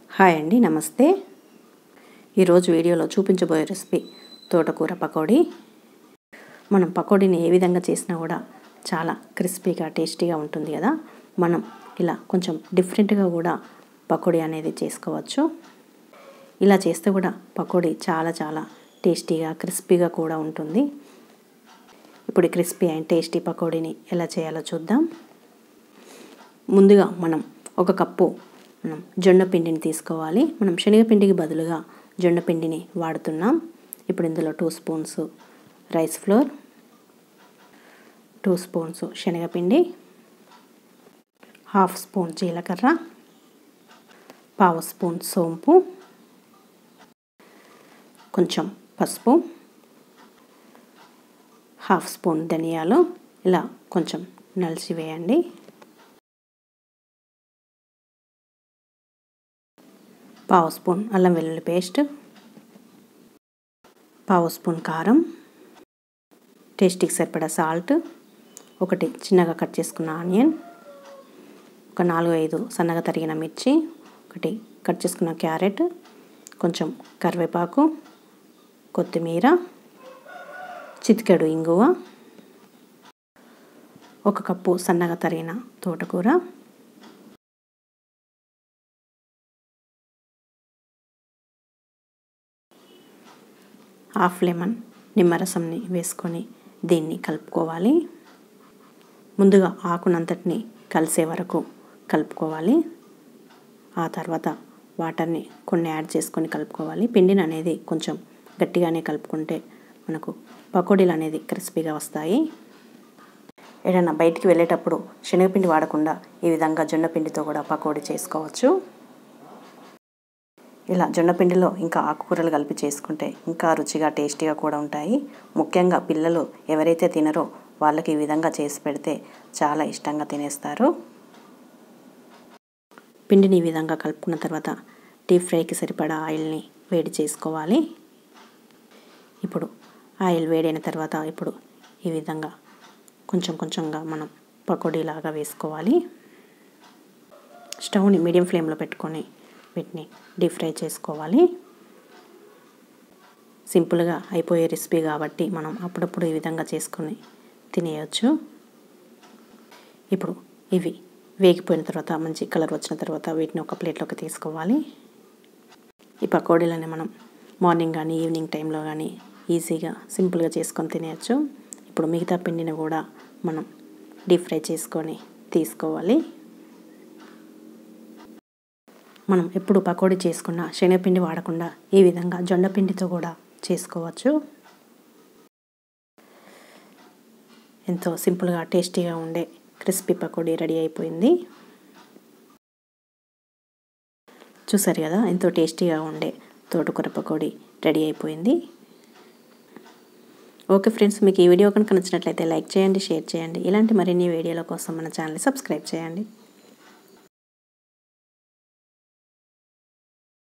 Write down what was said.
hi అండి నమస్తే ఈరోజు వీడియోలో చూపించబోయే రెసిపీ తోటకూర పకోడీ మనం పకోడీని ఏ విధంగా చేసినా కూడా చాలా క్రిస్పీగా టేస్టీగా ఉంటుంది కదా మనం ఇలా కొంచెం డిఫరెంట్గా కూడా పకోడీ అనేది చేసుకోవచ్చు ఇలా చేస్తే కూడా పకోడీ చాలా చాలా టేస్టీగా క్రిస్పీగా కూడా ఉంటుంది ఇప్పుడు ఈ క్రిస్పీ అండ్ టేస్టీ పకోడీని ఎలా చేయాలో చూద్దాం ముందుగా మనం ఒక కప్పు మనం జొన్న పిండిని తీసుకోవాలి మనం శనగపిండికి బదులుగా జొన్న పిండిని వాడుతున్నాం ఇప్పుడు ఇందులో two spoons rice flour two spoons శనగపిండి హాఫ్ స్పూన్ జీలకర్ర పావు స్పూన్ సోంపు కొంచెం పసుపు హాఫ్ స్పూన్ ధనియాలు ఇలా కొంచెం నలిచి వేయండి పావు స్పూన్ అల్లం వెల్లుల్లి పేస్ట్ పావు స్పూన్ కారం టేస్టీకి సరిపడా సాల్ట్ ఒకటి చిన్నగా కట్ చేసుకున్న ఆనియన్ ఒక నాలుగు ఐదు సన్నగా తరిగిన మిర్చి ఒకటి కట్ చేసుకున్న క్యారెట్ కొంచెం కరివేపాకు కొత్తిమీర చితికెడు ఇంగువ ఒక కప్పు సన్నగా తరిగిన తోటకూర హాఫ్ లెమన్ నిమ్మరసంని వేసుకొని దీన్ని కలుపుకోవాలి ముందుగా ఆకునంతటిని కలిసే వరకు కలుపుకోవాలి ఆ తర్వాత వాటర్ని కొన్ని యాడ్ చేసుకొని కలుపుకోవాలి పిండిని అనేది కొంచెం గట్టిగానే కలుపుకుంటే మనకు పకోడీలు అనేది క్రిస్పీగా వస్తాయి ఏదైనా బయటికి వెళ్ళేటప్పుడు శనగపిండి వాడకుండా ఈ విధంగా జొన్న పిండితో కూడా పకోడీ చేసుకోవచ్చు ఇలా జొన్న పిండిలో ఇంకా ఆకుకూరలు కలిపి చేసుకుంటే ఇంకా రుచిగా టేస్టీగా కూడా ఉంటాయి ముఖ్యంగా పిల్లలు ఎవరైతే తినరో వాళ్ళకి ఈ విధంగా చేసి పెడితే చాలా ఇష్టంగా తినేస్తారు పిండిని ఈ విధంగా కలుపుకున్న తర్వాత డీప్ ఫ్రైకి సరిపడా ఆయిల్ని వేడి చేసుకోవాలి ఇప్పుడు ఆయిల్ వేడైన తర్వాత ఇప్పుడు ఈ విధంగా కొంచెం కొంచెంగా మనం పకోడీలాగా వేసుకోవాలి స్టవ్ని మీడియం ఫ్లేమ్లో పెట్టుకొని వీటిని డీప్ ఫ్రై చేసుకోవాలి సింపుల్గా అయిపోయే రెసిపీ కాబట్టి మనం అప్పుడప్పుడు ఈ విధంగా చేసుకొని తినేయచ్చు ఇప్పుడు ఇవి వేగిపోయిన తర్వాత మంచి కలర్ వచ్చిన తర్వాత వీటిని ఒక ప్లేట్లోకి తీసుకోవాలి ఈ పకోడీలని మనం మార్నింగ్ కానీ ఈవినింగ్ టైంలో కానీ ఈజీగా సింపుల్గా చేసుకొని తినేయచ్చు ఇప్పుడు మిగతా పిండిని కూడా మనం డీప్ ఫ్రై చేసుకొని తీసుకోవాలి మనం ఎప్పుడు పకోడీ చేసుకున్న శనగపిండి వాడకుండా ఈ విధంగా జొండ పిండితో కూడా చేసుకోవచ్చు ఎంతో సింపుల్గా టేస్టీగా ఉండే క్రిస్పీ పకోడీ రెడీ అయిపోయింది చూసారు కదా ఎంతో టేస్టీగా ఉండే తోటకూర పకోడీ రెడీ అయిపోయింది ఓకే ఫ్రెండ్స్ మీకు ఈ వీడియో కనుక నచ్చినట్లయితే లైక్ చేయండి షేర్ చేయండి ఇలాంటి మరిన్ని వీడియోల కోసం మన ఛానల్ని సబ్స్క్రైబ్ చేయండి